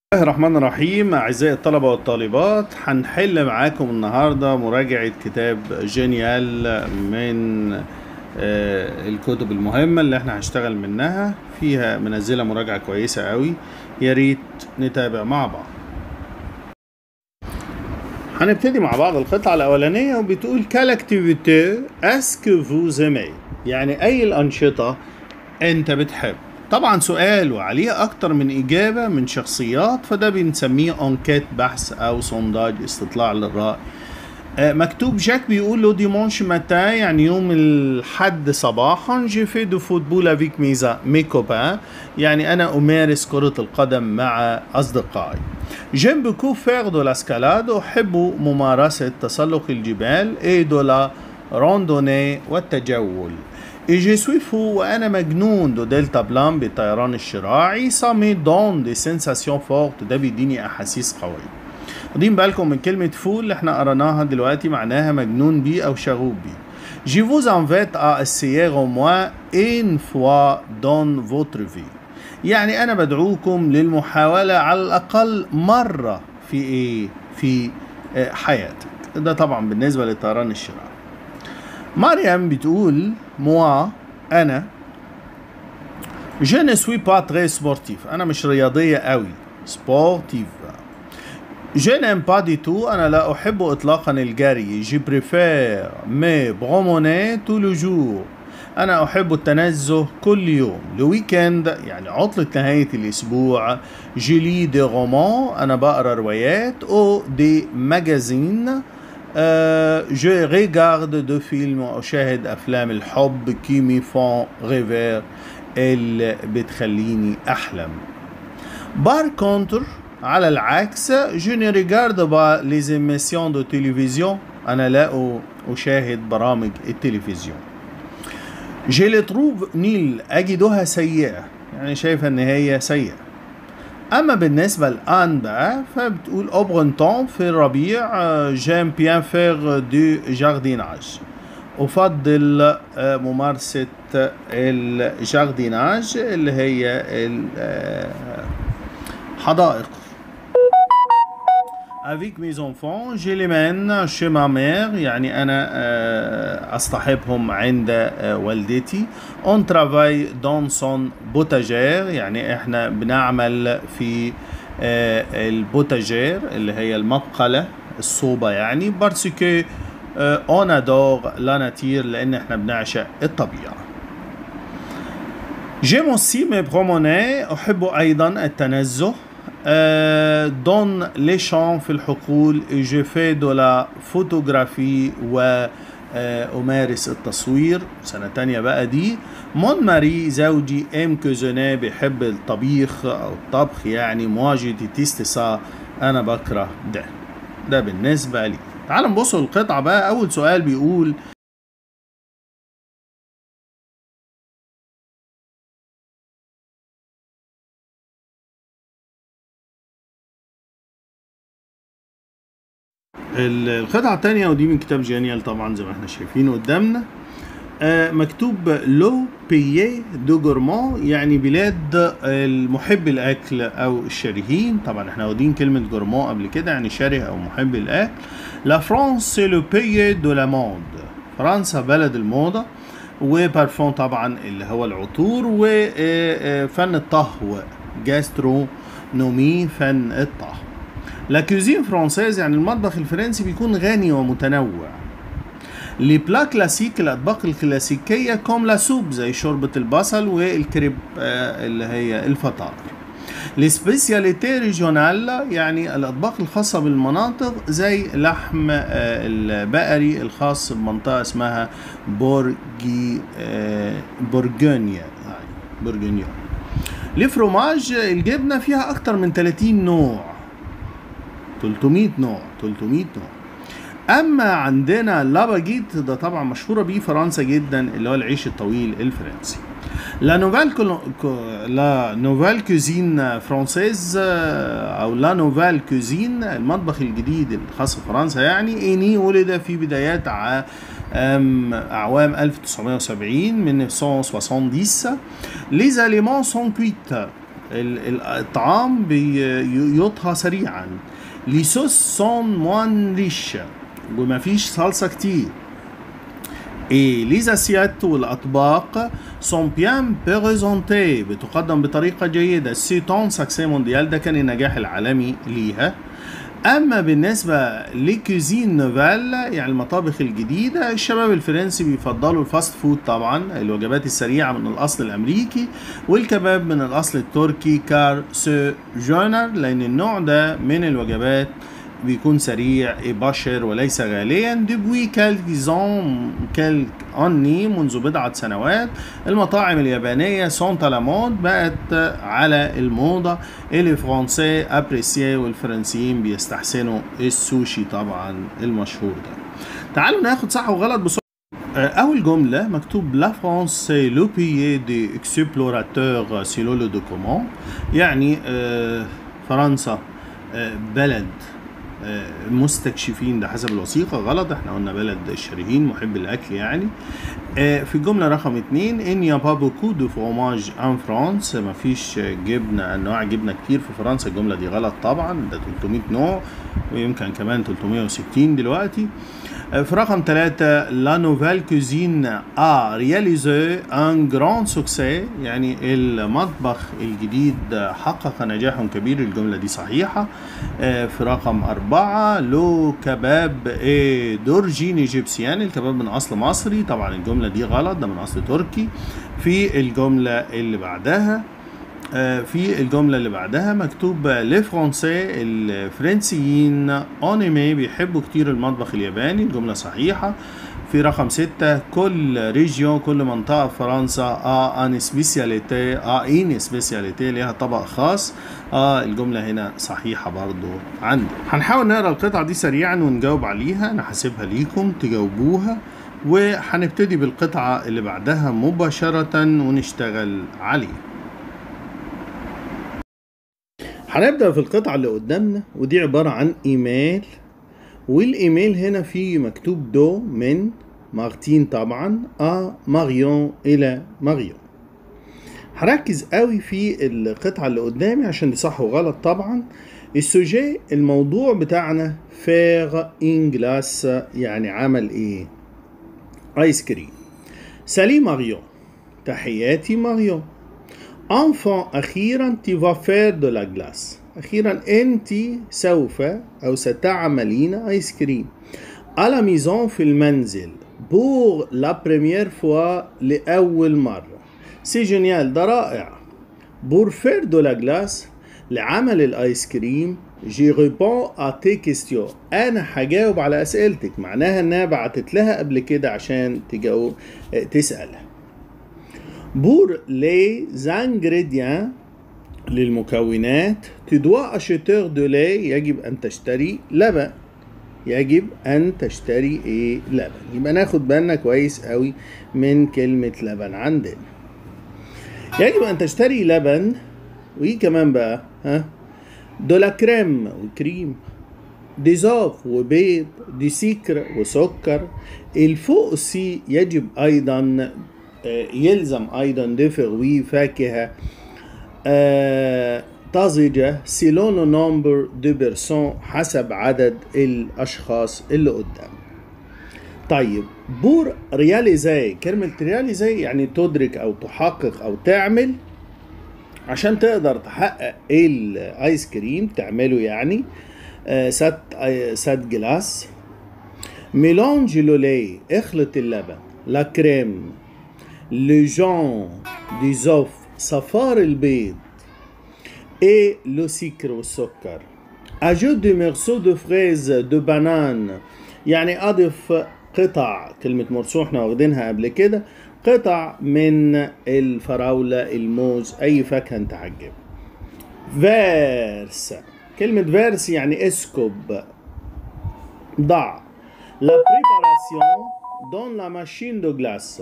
الله الرحمن الرحيم أعزائي الطلبة والطالبات هنحل معاكم النهاردة مراجعة كتاب جينيال من آه، الكتب المهمة اللي احنا هنشتغل منها فيها منزلة مراجعة كويسة قوي يا ريت نتابع مع بعض هنبتدي مع بعض القطعة الأولانية وبتقول quelle activité est-ce que vous aimez يعني أي الأنشطة أنت بتحب طبعا سؤال وعليه أكتر من إجابة من شخصيات فده بنسميه أنكيت بحث أو سونداج استطلاع للرأي آه، مكتوب جاك بيقول له ديمونش ماتان يعني يوم الحد صباحا جي في دو فوتبول افيك ميزا مي كوبان يعني انا امارس كرة القدم مع اصدقائي جيم بوكو فيغ دو لاسكالاد احب ممارسة تسلق الجبال اي دو لا روندوني والتجول اي جي سوي فو وانا مجنون دو دلتا بلان بالطيران الشراعي سامي دون دي سنساسيون فورت ده بيديني احاسيس قويه واخدين بالكم من كلمة فول اللي احنا قريناها دلوقتي معناها مجنون بيه أو شغوف بيه. Je vous invite à essayer au moins une fois dans votre vie. يعني أنا بدعوكم للمحاولة على الأقل مرة في إيه؟ في آه، حياتك. ده طبعا بالنسبة للطيران الشراعي. مريم بتقول موا أنا Je ne suis pas très sportif. أنا مش رياضية قوي. سبورتيف Je n'aime pas du tout أنا لا أحب إطلاقا الجري Je préfère me promener tous les jours أنا أحب التنزه كل يوم الويكند يعني عطلة نهاية الأسبوع جيلي دي رومان أنا بقرأ روايات أو دي ماجازين أه جو ريغارد دو فيلم وأشاهد أفلام الحب كي مي فون ريفير اللي بتخليني أحلم بار كونتر على العكس je ne regarde pas les émissions de télévision أنا لا أ- أشاهد برامج التلفزيون je les trouve nul أجدها سيئة يعني شايفة إن هي سيئة أما بالنسبة الآن بقى فبتقول au printemps في الربيع euh, j'aime bien faire du jardinage أفضل آه، ممارسة الجارديناج اللي هي الحدائق Avec mes enfants, je les mène chez ma mère يعني أنا آه، أصطحبهم عند آه، والدتي. On travaille dans son potager يعني إحنا بنعمل في آه، البوتاجير اللي هي المبقلة الصوبة يعني parce que آه، on adore la nature لأن إحنا بنعشق الطبيعة. J'aime aussi me promener أحب أيضا التنزه euh, dans les champs في الحقول et je fais de la photographie و آه، أمارس التصوير سنة تانية بقى دي مون ماري زوجي ام كوزوني بيحب الطبيخ أو الطبخ يعني مواجهة تيست سا أنا بكره ده ده بالنسبة لي تعال نبص القطعة بقى أول سؤال بيقول ال- القطعة التانية ودي من كتاب جانيال طبعا زي ما احنا شايفين قدامنا آه، مكتوب لو بيي دو جورمون يعني بلاد المحب الاكل او الشارهين طبعا احنا واخدين كلمة جورمون قبل كده يعني شاره او محب الاكل لا فرانس سي لو بيي دو لا موند فرنسا بلد الموضة وبارفون طبعا اللي هو العطور وفن الطهو جاسترونومي فن الطهو لا كوزين فرانسيز يعني المطبخ الفرنسي بيكون غني ومتنوع لي بلا كلاسيك الاطباق الكلاسيكيه كوم لا سوب زي شوربه البصل والكريب آه، اللي هي الفطائر لي سبيسياليتي ريجونال يعني الاطباق الخاصه بالمناطق زي لحم آه، البقري الخاص بمنطقه اسمها بورجي آه، بورجونيا يعني بورجونيا لي فروماج الجبنه فيها اكتر من 30 نوع 300 نوع 300 نوع اما عندنا لاباجيت ده طبعا مشهوره بيه فرنسا جدا اللي هو العيش الطويل الفرنسي لا نوفال كولو... كو... لا نوفال كوزين فرانسيز آه، او لا نوفال كوزين المطبخ الجديد الخاص بفرنسا يعني اني ولد في بدايات ع... أم اعوام 1970 من 1970 les aliments sont cuits ال- ال- الطعام بيطهى سريعا لي سوس سون موان ريش وما فيش صلصة كتير اي لي اسيات والاطباق سون بيان بريزونتي بتقدم بطريقه جيده سي تون ساكسي مونديال ده كان النجاح العالمي ليها اما بالنسبه لكوزين نوفال يعني المطابخ الجديده الشباب الفرنسي بيفضلوا الفاست فود طبعا الوجبات السريعه من الاصل الامريكي والكباب من الاصل التركي كار سو جونر لان النوع ده من الوجبات بيكون سريع بشر وليس غاليا دبوي كالكيزون كالك أني منذ بضعة سنوات المطاعم اليابانية سونت لامود بقت على الموضة اللي فرنسي أبريسيي والفرنسيين بيستحسنوا السوشي طبعا المشهور ده تعالوا ناخد صح وغلط بسرعة أول جملة مكتوب لا فرانس سي لو بيي دي اكسبلوراتور سيلو لو دوكومون يعني آه، فرنسا آه، بلد آه، مستكشفين ده حسب الوثيقة غلط احنا قلنا بلد الشارهين محب الأكل يعني آه، في الجملة رقم اتنين إن يا با بوكو دو فروماج ان فرانس مفيش جبنة أنواع جبنة كتير في فرنسا الجملة دي غلط طبعا ده 300 نوع ويمكن كمان 360 دلوقتي آه، في رقم ثلاثة لا نوفيل كوزين ا رياليزي ان جراند سوكسي يعني المطبخ الجديد حقق نجاح كبير الجملة دي صحيحة آه، في رقم أربعة لو كباب إيه دورجين إيجيبسيان الكباب من أصل مصري طبعا الجملة دي غلط ده من أصل تركي في الجملة اللي بعدها آه، في الجملة اللي بعدها مكتوب لي فرونسي الفرنسيين اونيمي بيحبوا كتير المطبخ الياباني الجملة صحيحة في رقم ستة كل ريجيون كل منطقة في فرنسا اه ان سبيسياليتي اه ان سبيسياليتي ليها طبق خاص اه الجملة هنا صحيحة برضو عندي هنحاول نقرا القطعة دي سريعا ونجاوب عليها انا هسيبها ليكم تجاوبوها وهنبتدي بالقطعة اللي بعدها مباشرة ونشتغل عليها هنبدأ في القطعة اللي قدامنا ودي عبارة عن ايميل والايميل هنا فيه مكتوب دو من مارتين طبعا ا ماريون الى ماريون هركز قوي في القطعة اللي قدامي عشان دي صح وغلط طبعا السوجي الموضوع بتاعنا فيغ انجلاس يعني عمل ايه ايس كريم سالي ماريون تحياتي ماريون enfant أخيرا tu vas faire de la glace أخيرا أنت سوف أو ستعملين آيس كريم à la maison في المنزل pour la première fois لأول مرة سي جونيال ده رائع pour faire de la glace لعمل الآيس كريم جي ريبون à tes questions أنا هجاوب على أسئلتك معناها إنها بعتت لها قبل كده عشان تجاوب تسألها Pour les ingrédients للمكونات tu dois acheter de lait يجب أن تشتري لبن يجب أن تشتري إيه لبن يبقى ناخد بالنا كويس قوي من كلمة لبن عندنا يجب أن تشتري لبن وإيه كمان بقى ها دولا كريم وكريم دي زوف وبيض دي سكر وسكر الفوق سي يجب أيضا يلزم ايضا دي فروي فاكهه آه طازجه سيلونو نمبر دو بيرسون حسب عدد الاشخاص اللي قدام طيب بور رياليزاي كلمة رياليزاي يعني تدرك أو تحقق أو تعمل عشان تقدر تحقق الايس كريم تعمله يعني آه سات آه سات جلاس ميلونج لولي اخلط اللبن لا كريم le جون دي زوف صفار البيض et le sucre والسكر ajoute du morceau de fraise de banane يعني أضف قطع كلمة مرسو احنا واخدينها قبل كده قطع من الفراولة الموز أي فاكهة أنت عجب فيرس كلمة فيرس يعني اسكب ضع la préparation dans la machine de glace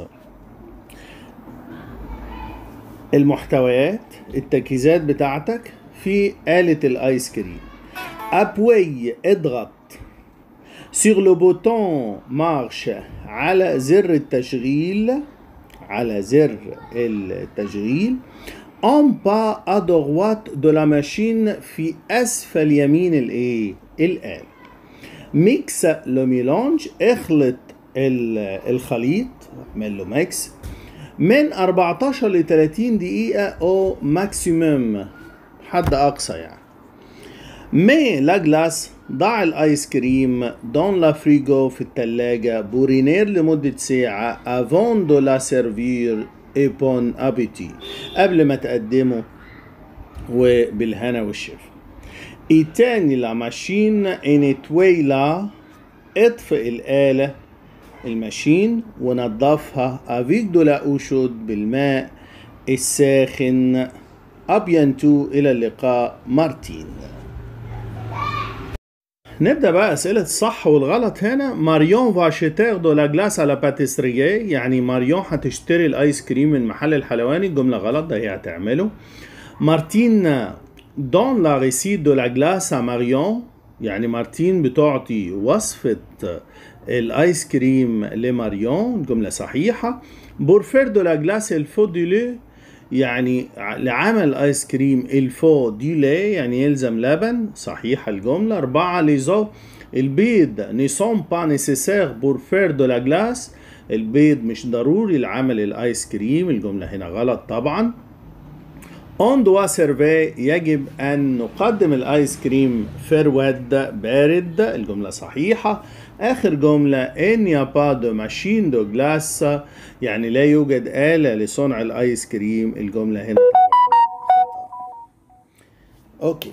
المحتويات التركيزات بتاعتك في آلة الآيس كريم أبوي اضغط sur le bouton marche على زر التشغيل على زر التشغيل en bas à droite de la machine في أسفل يمين الإيه؟ الآلة. ميكس لو ميلانج اخلط ال- الخليط اعمل له ميكس من 14 ل 30 دقيقة أو ماكسيموم حد أقصى يعني. مي لا جلاس ضع الايس كريم دون لا فريجو في التلاجة بورينير لمدة ساعة افون دو لا سيرفير اي بون ابيتي قبل ما تقدمه وبالهنا والشفا ايتاني لا ماشين انتويلا اطفئ الآلة الماشين ونضفها افيك دو لا اوشود بالماء الساخن ابيانتو الى اللقاء مارتين نبدا بقى اسئله الصح والغلط هنا ماريون فاشيتير دو لا جلاس على باتيسرييه يعني ماريون هتشتري الايس كريم من محل الحلواني الجمله غلط ده هي هتعمله مارتين دون لا ريسيت دو لا جلاس ا ماريون يعني مارتين بتعطي وصفة الايس كريم لماريون جملة صحيحة بورفير دو لا جلاس الفو دي لو يعني لعمل الايس كريم الفو دي لي يعني يلزم لبن صحيحة الجملة أربعة ليزو البيض ني سون با نيسيسير بور فير دو لا جلاس البيض مش ضروري لعمل الايس كريم الجملة هنا غلط طبعا اون دوا سيرفي يجب ان نقدم الايس كريم فرود بارد الجمله صحيحه اخر جمله ان يا با دو ماشين دو جلاس يعني لا يوجد اله لصنع الايس كريم الجمله هنا اوكي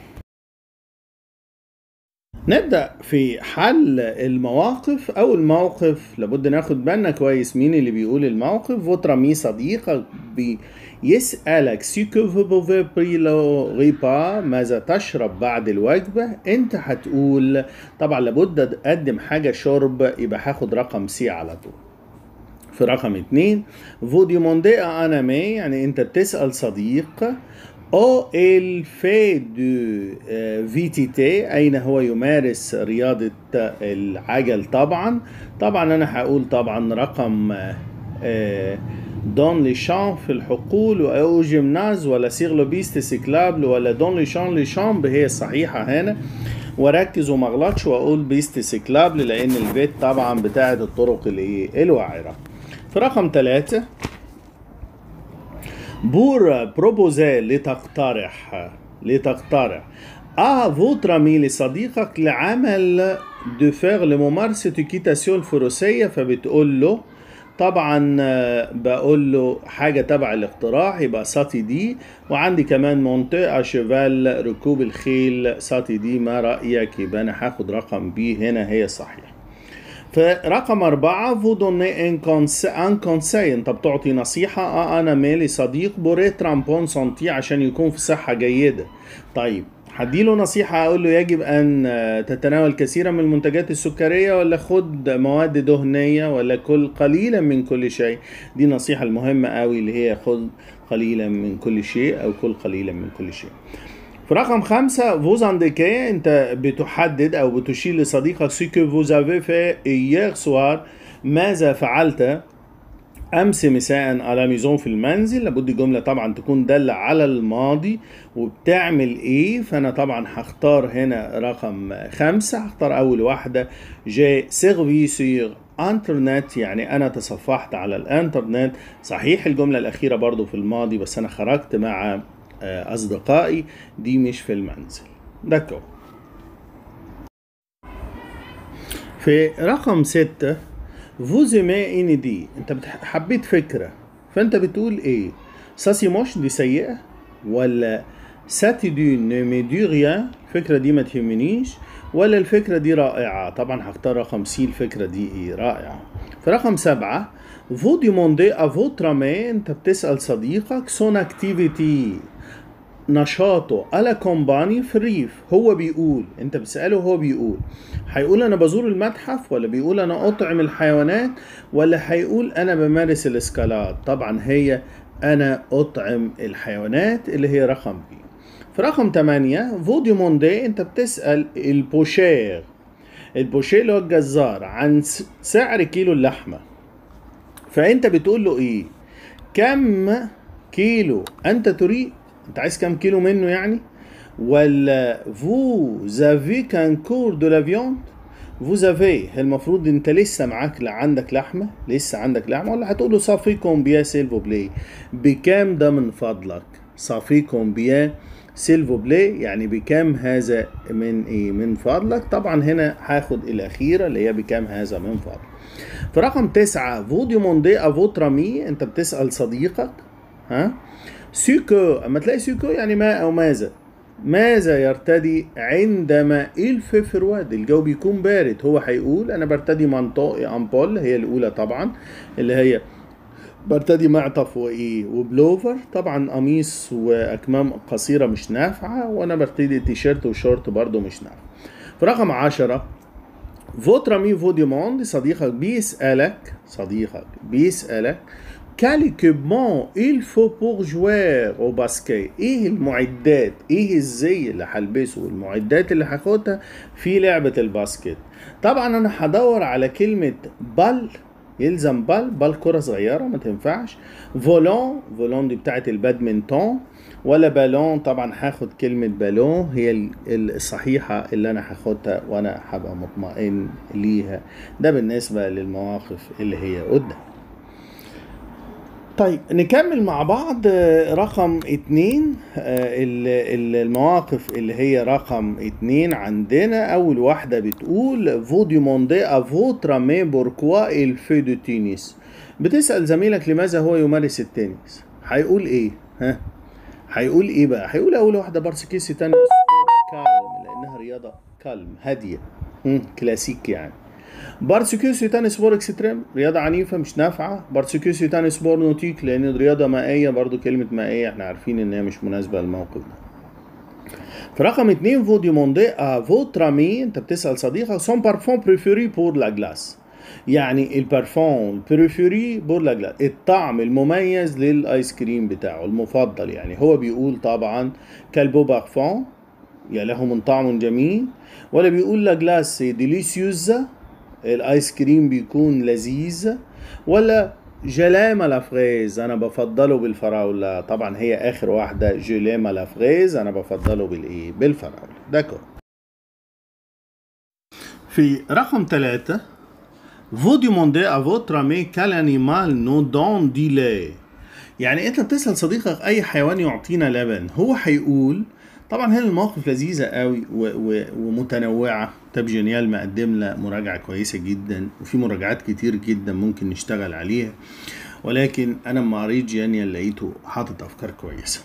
نبدأ في حل المواقف أول موقف لابد ناخد بالنا كويس مين اللي بيقول الموقف فوترا مي صديقك بيسألك سيكو فو بوفي بري لو ريبا ماذا تشرب بعد الوجبة أنت هتقول طبعا لابد تقدم حاجة شرب يبقى هاخد رقم سي على طول في رقم اتنين فو ديموندي انا مي يعني انت بتسأل صديق او ال في دو في تي اين هو يمارس رياضة العجل طبعا طبعا انا هقول طبعا رقم دون لي شام في الحقول او جيمناز ولا سيغ لو بيست سيكلابل ولا دون لي شام لي شامب هي الصحيحة هنا وركز وما اغلطش واقول بيست سيكلابل لان البيت طبعا بتاعت الطرق الايه الوعرة في رقم ثلاثة بور بروبوزي لتقترح لتقترح اه فوتر امي لصديقك لعمل دو فيغ لممارسة الكيتاسيون الفروسية فبتقول له طبعا بقول له حاجة تبع الاقتراح يبقى ساتي دي وعندي كمان مونتي شيفال ركوب الخيل ساتي دي ما رأيك يبقى أنا هاخد رقم بي هنا هي صحيح فرقم أربعة فو دوني ان ان كونساي انت بتعطي نصيحة اه انا مالي صديق بوري ترامبون سنتي عشان يكون في صحة جيدة طيب هديله نصيحة أقول له يجب أن تتناول كثيرا من المنتجات السكرية ولا خد مواد دهنية ولا كل قليلا من كل شيء دي نصيحة المهمة قوي اللي هي خد قليلا من كل شيء أو كل قليلا من كل شيء في رقم خمسة فوز انديكي انت بتحدد او بتشير لصديقك سيكو فوز افي في ايير سوار ماذا فعلت امس مساء على ميزون في المنزل لابد الجمله طبعا تكون داله على الماضي وبتعمل ايه فانا طبعا هختار هنا رقم خمسة هختار اول واحده جي سيرفي سيغ انترنت يعني انا تصفحت على الانترنت صحيح الجمله الاخيره برضو في الماضي بس انا خرجت مع اصدقائي دي مش في المنزل دكو في رقم ستة فوز ما ان دي انت حبيت فكرة فانت بتقول ايه ساسي موش دي سيئة ولا ساتي دي نمي دي ريان الفكرة دي ما تهمنيش ولا الفكرة دي رائعة طبعا هختار رقم سي الفكرة دي ايه رائعة في رقم سبعة فو ديموندي افوتر مي انت بتسأل صديقك سون اكتيفيتي نشاطه على كومباني في الريف هو بيقول انت بتسأله هو بيقول هيقول انا بزور المتحف ولا بيقول انا اطعم الحيوانات ولا هيقول انا بمارس الاسكالات طبعا هي انا اطعم الحيوانات اللي هي رقم بي في رقم 8 فودي موندي انت بتسأل البوشير البوشير اللي هو الجزار عن سعر كيلو اللحمة فانت بتقول له ايه كم كيلو انت تريد انت عايز كام كيلو منه يعني ولا vous avez qu'un cours de la viande vous avez المفروض انت لسه معاك لا عندك لحمه لسه عندك لحمه ولا هتقول له صافي كومبيا سيلفو بلاي بكام ده من فضلك صافي كومبيا سيلفو بلاي يعني بكام هذا من ايه من فضلك طبعا هنا هاخد الاخيره اللي هي بكام هذا من فضلك في رقم تسعة فو ديموندي افوتر مي انت بتسأل صديقك ها سيكو اما تلاقي سيكو يعني ما او ماذا ماذا يرتدي عندما الف فرواد الجو بيكون بارد هو هيقول انا برتدي منطقي امبول هي الاولى طبعا اللي هي برتدي معطف وايه وبلوفر طبعا قميص واكمام قصيره مش نافعه وانا برتدي تيشيرت وشورت برضو مش نافع في رقم عشرة فوتر امي فو ديموند صديقك بيسألك صديقك بيسألك quel équipement il faut pour jouer au basket ايه المعدات ايه الزي اللي هلبسه والمعدات اللي هاخدها في لعبة الباسكت طبعا انا هدور على كلمة بال يلزم بال بال كرة صغيرة ما تنفعش فولون فولون دي بتاعت البادمنتون ولا بالون طبعا هاخد كلمة بالون هي ال- ال- الصحيحة اللي أنا هاخدها وأنا هبقى مطمئن ليها ده بالنسبة للمواقف اللي هي قدام طيب نكمل مع بعض آه، رقم اتنين آه، ال- ال- المواقف اللي هي رقم اتنين عندنا أول واحدة بتقول فو ديموندي à votre ami pourquoi il fait du tennis بتسأل زميلك لماذا هو يمارس التنس هيقول ايه ها هيقول ايه بقى هيقول اول واحدة بارسكيسي تاني كالم لانها رياضة كالم هادية مم، كلاسيك يعني بارسكيوسي تاني سبور اكستريم رياضة عنيفة مش نافعة بارسكيوسي تاني سبور نوتيك لأن رياضة مائية برضو كلمة مائية احنا عارفين إن هي مش مناسبة للموقف ده في رقم اتنين فو ديموندي ا فوتر امي انت بتسأل صديقك سون بارفون بريفيري بور لا جلاس يعني البارفون بريفيري بور لا جلاس الطعم المميز للايس كريم بتاعه المفضل يعني هو بيقول طبعا كالبو بارفون يا له من طعم جميل ولا بيقول لا جلاس ديليسيوزا الايس كريم بيكون لذيذ ولا جلام لا فريز انا بفضله بالفراوله طبعا هي اخر واحده جلام لا فريز انا بفضله بالايه بالفراوله داكو في رقم ثلاثة Vous demandez à votre ami quel animal nous donne du lait يعني انت بتسأل صديقك اي حيوان يعطينا لبن هو هيقول طبعا هنا المواقف لذيذة قوي و و ومتنوعة تاب جينيال مقدم لنا مراجعة كويسة جدا وفي مراجعات كتير جدا ممكن نشتغل عليها ولكن انا لما قريت جينيال لقيته حاطط افكار كويسة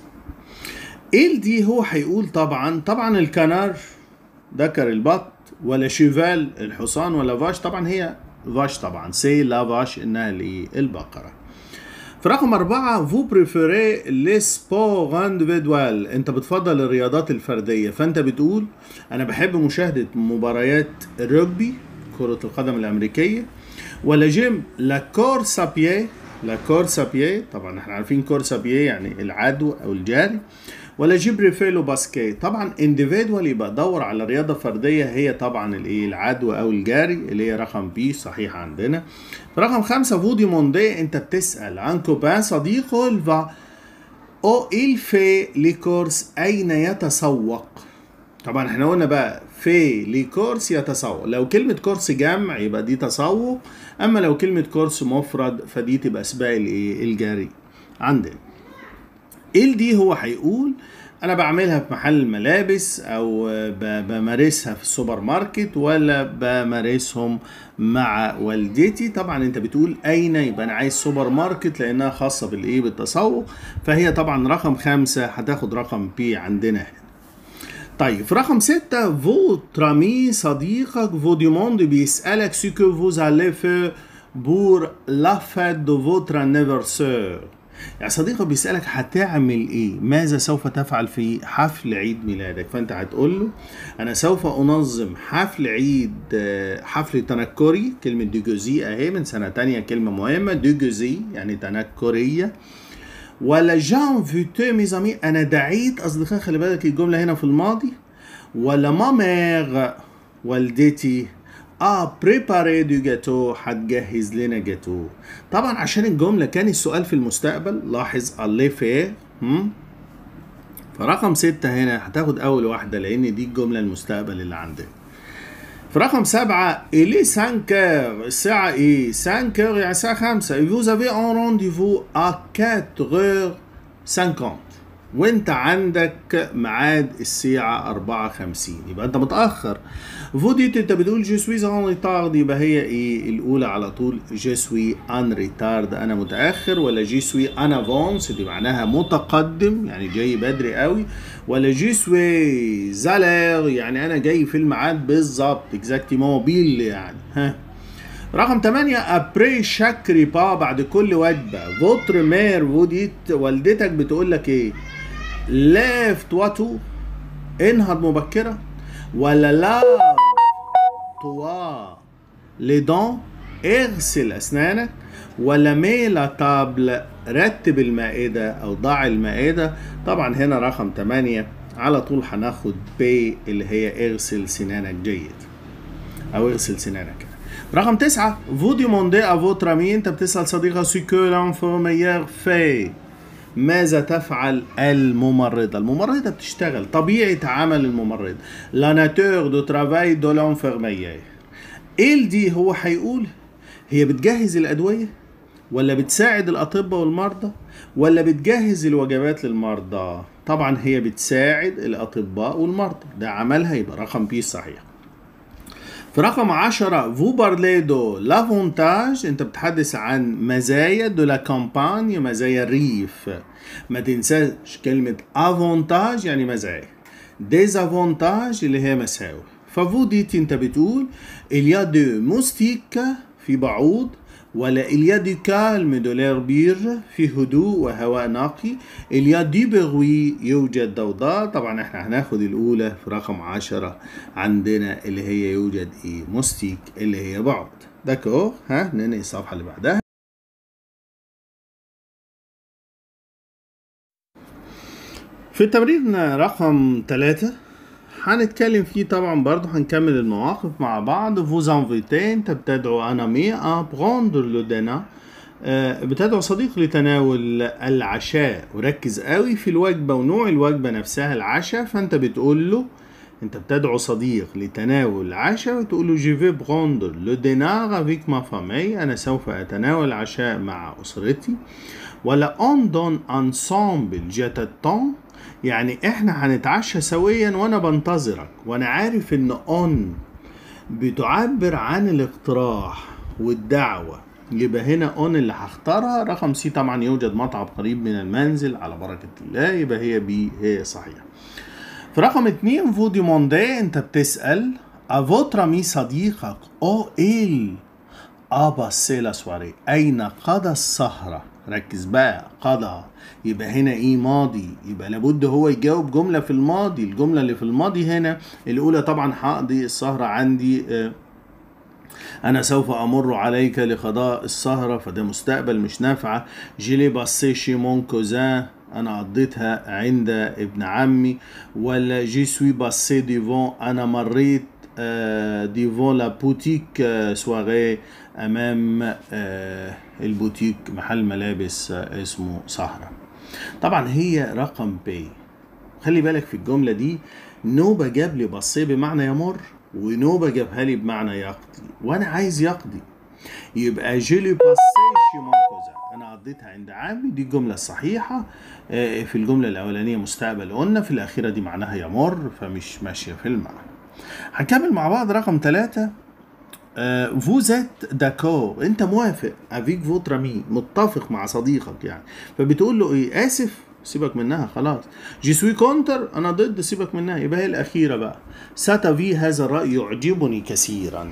ايل دي هو هيقول طبعا طبعا الكنار ذكر البط ولا شيفال الحصان ولا فاش طبعا هي فاش طبعا سي لا فاش انها الايه البقره في رقم أربعة فو بريفيري لي سبور اندفيدوال أنت بتفضل الرياضات الفردية فأنت بتقول أنا بحب مشاهدة مباريات الرugby كرة القدم الأمريكية ولا جيم لا كورس بيي لا كورس بيي طبعا احنا عارفين كورس بيي يعني العدو أو الجري ولا جيب فيلو باسكيت طبعا انديفيدوال يبقى دور على رياضه فرديه هي طبعا الايه العدو او الجري اللي هي رقم بي صحيح عندنا في رقم خمسة فودي موندي انت بتسال عن كوبان صديقه الفا او il fait les courses اين يتسوق طبعا احنا قلنا بقى في لي كورس يتسوق لو كلمة كورس جمع يبقى دي تسوق اما لو كلمة كورس مفرد فدي تبقى سباق الايه الجري عندنا ال دي هو هيقول انا بعملها في محل ملابس او ب- بمارسها في السوبر ماركت ولا بمارسهم مع والدتي طبعا انت بتقول اين يبقى انا عايز سوبر ماركت لانها خاصة بالايه بالتسوق فهي طبعا رقم خمسة هتاخد رقم بي عندنا هنا طيب في رقم ستة فوتر امي صديقك فو ديموند بيسألك سو كو فوز allez faire pour la fête de votre anniversaire يعني صديقك بيسألك هتعمل ايه ماذا سوف تفعل في حفل عيد ميلادك فانت هتقول له انا سوف انظم حفل عيد آه، حفل تنكري كلمة ديجوزي اهي من سنة تانية كلمة مهمة ديجوزي يعني تنكرية ولا جان فيتو ميزامي انا دعيت اصدقائي خلي بالك الجمله هنا في الماضي ولا ما ميغ والدتي اه بريباري دو جاتو هتجهز لنا جاتو طبعا عشان الجمله كان السؤال في المستقبل لاحظ اللي في فرقم ستة هنا هتاخد أول واحدة لأن دي الجملة المستقبل اللي عندنا في رقم سبعة إلي سانكر الساعة إيه؟ سانكر يعني الساعة خمسة vous avez un rendez-vous à 4h50 وانت عندك ميعاد الساعة 54 يبقى انت متأخر فوديت انت بتقول جو سوي ان ريتارد يبقى هي ايه الأولى على طول جو سوي ان ريتارد أنا متأخر ولا جو سوي ان افونس دي معناها متقدم يعني جاي بدري قوي ولا جو سوي زالير يعني أنا جاي في الميعاد بالظبط اكزاكتي موبيل يعني ها رقم 8 ابري شاك ريبا بعد كل وجبه فوتر مير فوديت والدتك بتقول لك ايه ليف تواتو انهض مبكرا ولا لا توا لي دون اغسل اسنانك ولا ميلا تابل رتب المائدة او ضع المائدة طبعا هنا رقم 8 على طول هناخد بي اللي هي اغسل سنانك جيد او اغسل سنانك رقم تسعة vous demandez à votre ami انت بتسأل صديقك ce que l'infirmière fait ماذا تفعل الممرضة الممرضة بتشتغل طبيعة عمل الممرضة la nature de travail de l'infirmière il دي هو هيقول هي بتجهز الأدوية ولا بتساعد الأطباء والمرضى ولا بتجهز الوجبات للمرضى طبعا هي بتساعد الأطباء والمرضى ده عملها يبقى رقم بي صحيح في رقم 10 فو بارلي دو لافونتاج انت بتحدث عن مزايا دو لا كامباني مزايا الريف ما تنساش كلمة افونتاج يعني مزايا ديزافونتاج اللي هي مساوئ ففو ديت انت بتقول اليا دو موستيك في بعوض ولا اليا دو كالم دو ليربير في هدوء وهواء نقي اليا دي بغوي يوجد ضوضاء طبعا احنا هناخد الاولى في رقم عشرة عندنا اللي هي يوجد ايه موستيك اللي هي بعض داكور ها ننقل الصفحة اللي بعدها في التمرين رقم ثلاثة هنتكلم فيه طبعا برضه هنكمل المواقف مع بعض فوز انفيتي انت بتدعو انا مي ا بروندر لو دينا بتدعو صديق لتناول العشاء وركز قوي في الوجبه ونوع الوجبه نفسها العشاء فانت بتقول له انت بتدعو صديق لتناول العشاء وتقول له جي في بروندر لو دينار افيك ما فامي انا سوف اتناول العشاء مع اسرتي ولا اون دون انسامبل جات التون يعني احنا هنتعشى سويا وانا بنتظرك وانا عارف ان اون بتعبر عن الاقتراح والدعوة يبقى هنا اون اللي هختارها رقم سي طبعا يوجد مطعم قريب من المنزل على بركة الله يبقى هي بي هي صحيحة في رقم اتنين فو ديموندي انت بتسأل افوتر مي صديقك او إيل ابا سيلا سواري اين قضى السهرة ركز بقى قضى يبقى هنا ايه ماضي يبقى لابد هو يجاوب جملة في الماضي الجملة اللي في الماضي هنا الأولى طبعا هقضي السهرة عندي آه أنا سوف أمر عليك لقضاء السهرة فده مستقبل مش نافعة جيلي باسي شي مون كوزان أنا قضيتها عند ابن عمي ولا جي سوي باسي ديفون أنا مريت آه ديفون لا بوتيك آه سواري امام البوتيك محل ملابس اسمه سهرة طبعا هي رقم بي خلي بالك في الجملة دي نوبة جاب لي بصيه بمعنى يمر ونوبة جابها لي بمعنى يقضي وانا عايز يقضي يبقى جيلي باسيشي مونكوزا انا قضيتها عند عمي دي الجملة الصحيحة في الجملة الاولانية مستقبل قلنا في الاخيرة دي معناها يمر فمش ماشية في المعنى هنكمل مع بعض رقم ثلاثة فوزات داكور انت موافق افيك فوتر مي متفق مع صديقك يعني فبتقول له ايه اسف سيبك منها خلاص جي سوي كونتر انا ضد سيبك منها يبقى هي الاخيره بقى ساتا في هذا الراي يعجبني كثيرا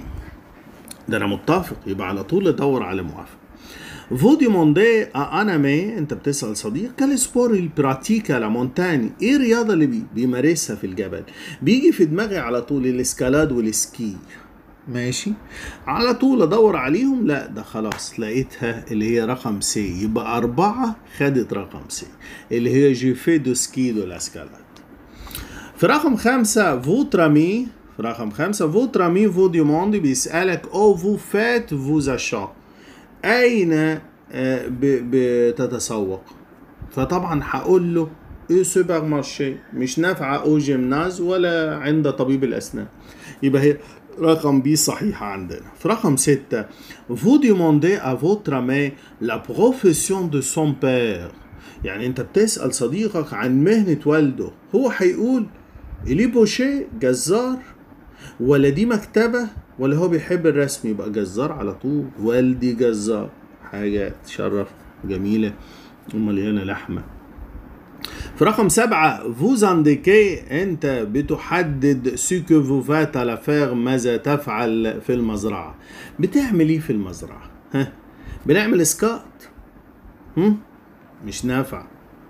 ده انا متفق يبقى على طول ادور على موافق فو ديموندي انا مي انت بتسال صديق كال سبور البراتيكا لا مونتاني ايه الرياضه اللي بي بيمارسها في الجبل بيجي في دماغي على طول الاسكالاد والسكي ماشي على طول ادور عليهم لا ده خلاص لقيتها اللي هي رقم سي يبقى أربعة خدت رقم سي اللي هي جيفي دو سكي دو لاسكالات في رقم خمسة فوترامي رقم خمسة votre ami vous demande بيسألك او vous faites vos achats أين آه، ب- بتتسوق فطبعا هقول له ايه سوبر مارشي مش نافعة او جيمناز ولا عند طبيب الأسنان يبقى هي رقم بي صحيحة عندنا في رقم ستة vous demandez à votre ami la profession de son père يعني انت بتسأل صديقك عن مهنة والده هو هيقول إلي بوشي جزار ولا دي مكتبة ولا هو بيحب الرسم يبقى جزار على طول والدي جزار حاجة تشرف جميلة ومليانة لحمة في رقم سبعة فوز انديكي انت بتحدد سيكو فو فات على فيغ ماذا تفعل في المزرعة بتعمل ايه في المزرعة ها بنعمل اسكات هم؟ مش نافع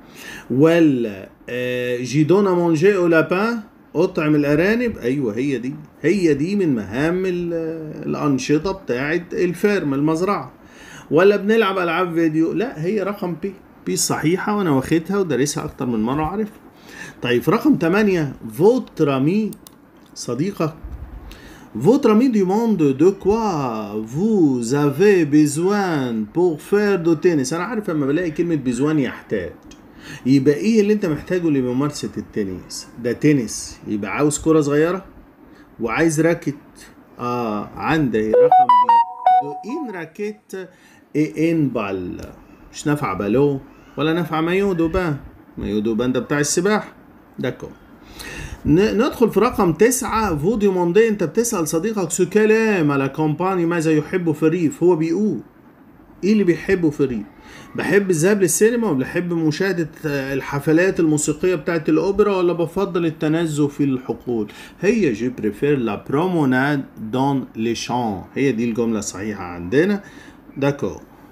ولا آه، جيدونا مونجي او لابان اطعم الارانب ايوه هي دي هي دي من مهام ال- الانشطه بتاعه الفيرم المزرعه ولا بنلعب العاب فيديو لا هي رقم بي بي الصحيحه وانا واخدها ودارسها اكتر من مره وعارفها طيب في رقم 8 فوترامي صديقك Votre ami demande de quoi vous avez besoin pour faire du tennis. أنا عارف لما بلاقي كلمة besoin يحتاج. يبقى إيه اللي أنت محتاجه لممارسة التنس؟ ده تنس يبقى عاوز كرة صغيرة وعايز راكت. آه عندي رقم بي. دو إن راكيت إي إن بال. مش نافع بالو ولا نافع مايو دوبان. مايو دوبان ده بتاع السباحة. داكو. ن- ندخل في رقم تسعة فو ديموندي انت بتسأل صديقك سو كلام على كومباني ماذا يحب في الريف هو بيقول ايه اللي بيحبه في الريف بحب الذهاب للسينما ولا بحب مشاهدة آه، الحفلات الموسيقية بتاعت الأوبرا ولا بفضل التنزه في الحقول هي جي بريفير لا بروموناد دون لي شان هي دي الجملة الصحيحة عندنا داكو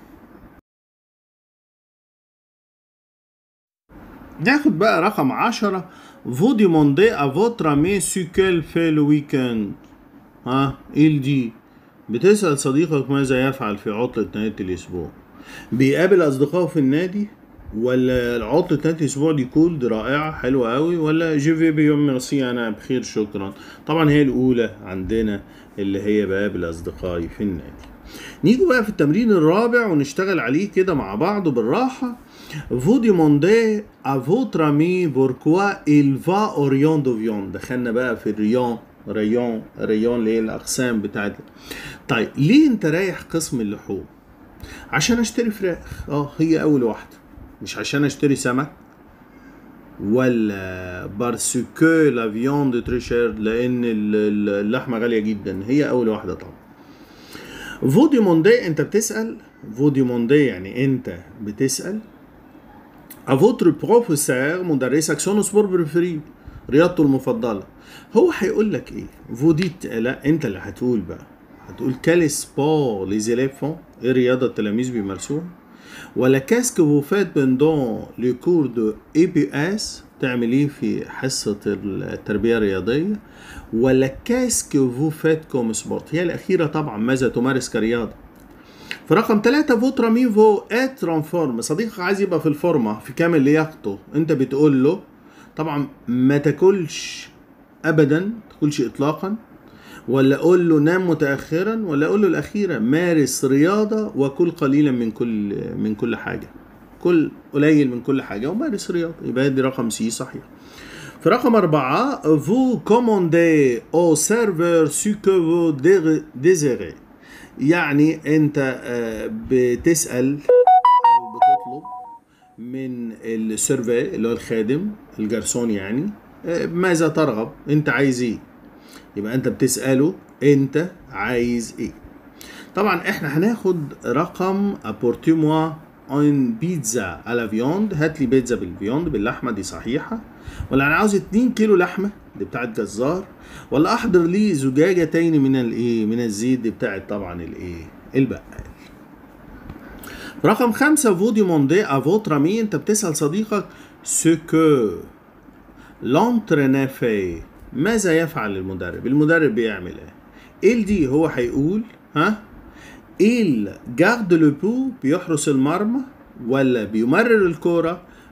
ناخد بقى رقم عشرة Vous demandez à votre ami ce qu'elle fait le week-end. ها il dit بتسأل صديقك ماذا يفعل في عطلة نهاية الأسبوع. بيقابل أصدقائه في النادي ولا عطلة نهاية الأسبوع دي كول دي رائعة حلوة قوي ولا جي في بيوم ميرسي أنا بخير شكرا. طبعا هي الأولى عندنا اللي هي بقابل أصدقائي في النادي. نيجوا بقى في التمرين الرابع ونشتغل عليه كده مع بعض بالراحة Vous demandez à votre ami pourquoi il va au rayon de viande دخلنا بقى في الريون ريون ريون اللي هي الأقسام بتاعت طيب ليه أنت رايح قسم اللحوم؟ عشان أشتري فراخ اه هي أول واحدة مش عشان أشتري سمك ولا بارسكو لا فياند تري شير لأن ال- ال- اللحمة غالية جدا هي أول واحدة طبعا فو ديموندي انت بتسأل فو ديموندي يعني انت بتسأل à votre professeur مدرسك سون سبور بريفري رياضته المفضلة هو هيقول لك ايه فوديت لا انت اللي هتقول بقى هتقول كالي سبور لي زيليف فون ايه رياضة التلاميذ بيمارسوها ولا كاسك فو فات بندون لي كور دو اي بي اس تعمل ايه في حصة التربية الرياضية ولا كاسك فو فات كوم سبورت هي الأخيرة طبعا ماذا تمارس كرياضة في رقم ثلاثة فوترا مين فو اتران فورم صديقك عايز يبقى في الفورمة في كامل لياقته انت بتقول له طبعا ما تاكلش ابدا ما تاكلش اطلاقا ولا قول له نام متاخرا ولا قول له الاخيره مارس رياضه وكل قليلا من كل من كل حاجه كل قليل من كل حاجه ومارس رياضه يبقى دي رقم سي صحيح في رقم أربعة vous commandez au serveur ce que vous désirez يعني أنت آه، بتسأل أو بتطلب من السيرفي اللي هو الخادم الجرسون يعني آه، ماذا ترغب أنت عايز إيه يبقى أنت بتسأله أنت عايز إيه طبعا احنا هناخد رقم ابورتي اون بيتزا على فيوند هات لي بيتزا بالفيوند باللحمه دي صحيحه ولا انا عاوز 2 كيلو لحمه دي بتاعت جزار ولا احضر لي زجاجتين من الايه من الزيت دي بتاعت طبعا الايه البقال رقم خمسة فو ديموندي ا فوتر امي انت بتسأل صديقك سو كو لونتريني في ماذا يفعل المدرب المدرب بيعمل ايه ال دي هو هيقول ها il garde le بو بيحرس المرمى ولا بيمرر الكرة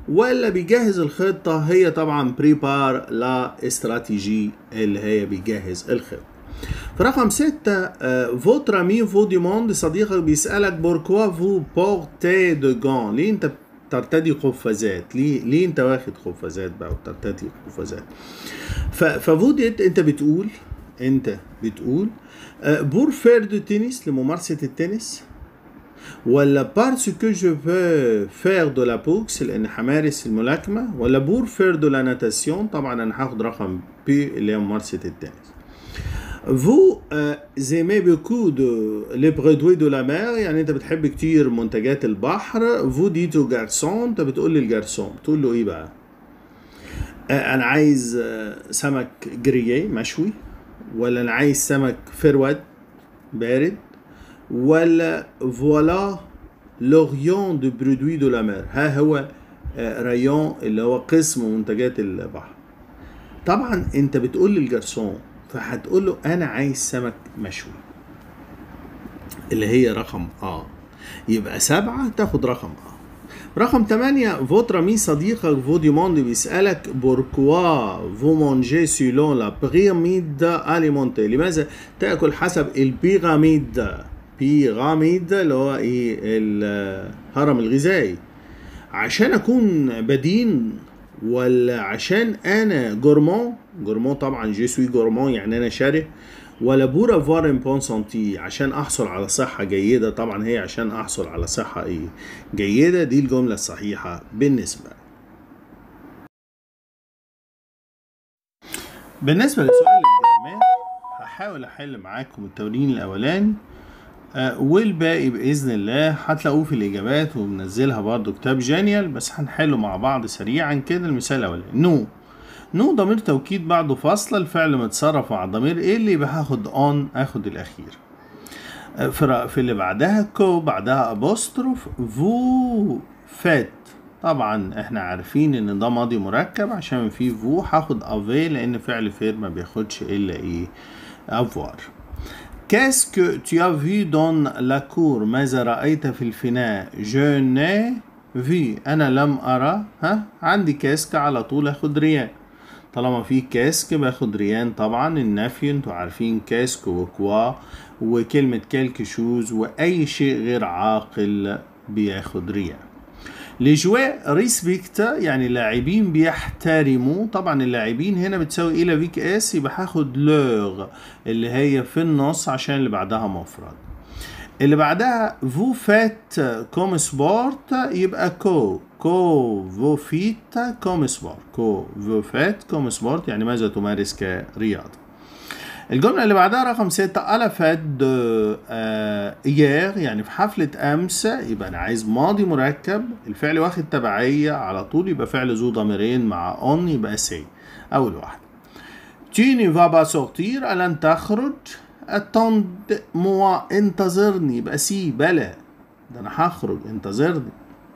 ولا بيجهز الخطة هي طبعا بريبار لا استراتيجي اللي هي بيجهز الخطة في رقم ستة فوتر امي فو ديموند صديقك بيسألك بوركوا فو بورتي دو جون ليه انت ترتدي قفازات ليه ليه انت واخد قفازات بقى وترتدي قفازات ففو ديت انت بتقول انت بتقول بور فير دو تنس لممارسة التنس ولا بارسكو جو بو فير دو لا بوكس لان همارس الملاكمه ولا بور فير دو لا ناتاسيون طبعا انا هاخد رقم بي اللي هي ممارسه التنس Vous euh, aimez beaucoup de les produits de la mer يعني انت بتحب كتير منتجات البحر vous dites au garçon انت بتقول للجارسون بتقول له ايه بقى آه انا عايز آه سمك جرييه مشوي ولا انا عايز سمك فرود بارد ولا فوالا لوريون دو برودوي دو لا مير ها هو ريون اللي هو قسم منتجات البحر طبعا انت بتقول للجرسون فهتقول له انا عايز سمك مشوي اللي هي رقم اه يبقى سبعة تاخد رقم اه رقم تمانية فوتر مي صديقك فو ديموند بيسألك بوركوا فو مونجي سيلون لا بيراميد اليمونتي لماذا تاكل حسب البيراميد بيراميد اللي هو ايه الهرم الغذائي عشان اكون بدين ولا عشان انا جورمون جورمون طبعا جي سوي جورمون يعني انا شره ولا بور افوار ان بون سانتي عشان احصل على صحه جيده طبعا هي عشان احصل على صحه ايه جيده دي الجمله الصحيحه بالنسبه بالنسبه لسؤال الجرامات هحاول احل معاكم التمرين الاولاني آه والباقي باذن الله هتلاقوه في الاجابات وبنزلها برضو كتاب جانيال بس هنحله مع بعض سريعا كده المثال الاولاني نو نو ضمير توكيد بعده فاصله الفعل متصرف مع ضمير ايه اللي يبقى هاخد اون اخد الاخير آه في في اللي بعدها كو بعدها ابوستروف فو فات طبعا احنا عارفين ان ده ماضي مركب عشان فيه فو هاخد افي لان فعل فير ما بياخدش الا ايه افوار Qu'est-ce que tu as vu dans la cour ماذا رأيت في الفناء Je n'ai vu أنا لم أرى ها عندي كاسك على طول أخد ريان طالما في كاسك باخد ريان طبعا النفي انتوا عارفين كاسك وكوا وكلمة كالك شوز وأي شيء غير عاقل بياخد ريان لي جوا ريسبكت يعني اللاعبين بيحترموا طبعا اللاعبين هنا بتساوي الى فيك اس يبقى هاخد لوغ اللي هي في النص عشان اللي بعدها مفرد اللي بعدها فو فات كوم سبورت يبقى كو كو فو فيت كوم سبورت كو فو فات كوم سبورت يعني ماذا تمارس كرياضة الجملة اللي بعدها رقم ستة ألا فات دو آه إيير يعني في حفلة أمس يبقى أنا عايز ماضي مركب الفعل واخد تبعية على طول يبقى فعل ذو ضميرين مع أون يبقى سي أول واحد تيني فابا سورتير ألن تخرج اتوند موا انتظرني يبقى سي بلا ده أنا هخرج انتظرني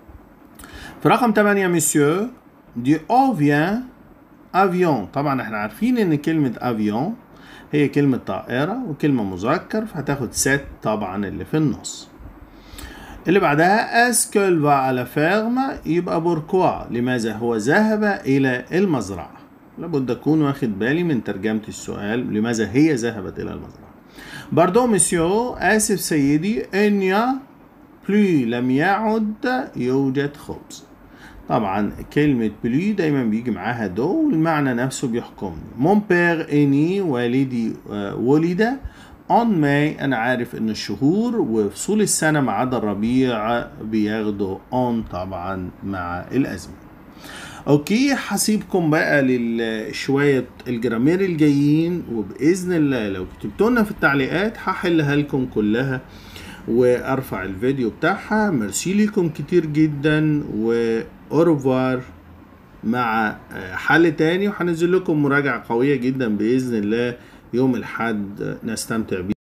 في رقم 8 مسيو دي أو فيان افيون طبعا احنا عارفين ان كلمة افيون هي كلمة طائرة وكلمة مذكر فهتاخد ست طبعا اللي في النص اللي بعدها اسكول فا على فيرم يبقى بوركوا لماذا هو ذهب إلى المزرعة لابد أكون واخد بالي من ترجمة السؤال لماذا هي ذهبت إلى المزرعة باردون مسيو آسف سيدي إنيا بلو لم يعد يوجد خبز طبعا كلمة بلي دايما بيجي معاها دو والمعنى نفسه بيحكمني مون بير اني والدي ولد اون ماي انا عارف ان الشهور وفصول السنة ما عدا الربيع بياخدوا اون طبعا مع الازمة اوكي هسيبكم بقى لشوية الجرامير الجايين وباذن الله لو كتبتوا لنا في التعليقات هحلها لكم كلها وارفع الفيديو بتاعها ميرسي لكم كتير جدا واوروفوار مع حل تاني وهنزل لكم مراجعة قوية جدا بإذن الله يوم الحد نستمتع بيه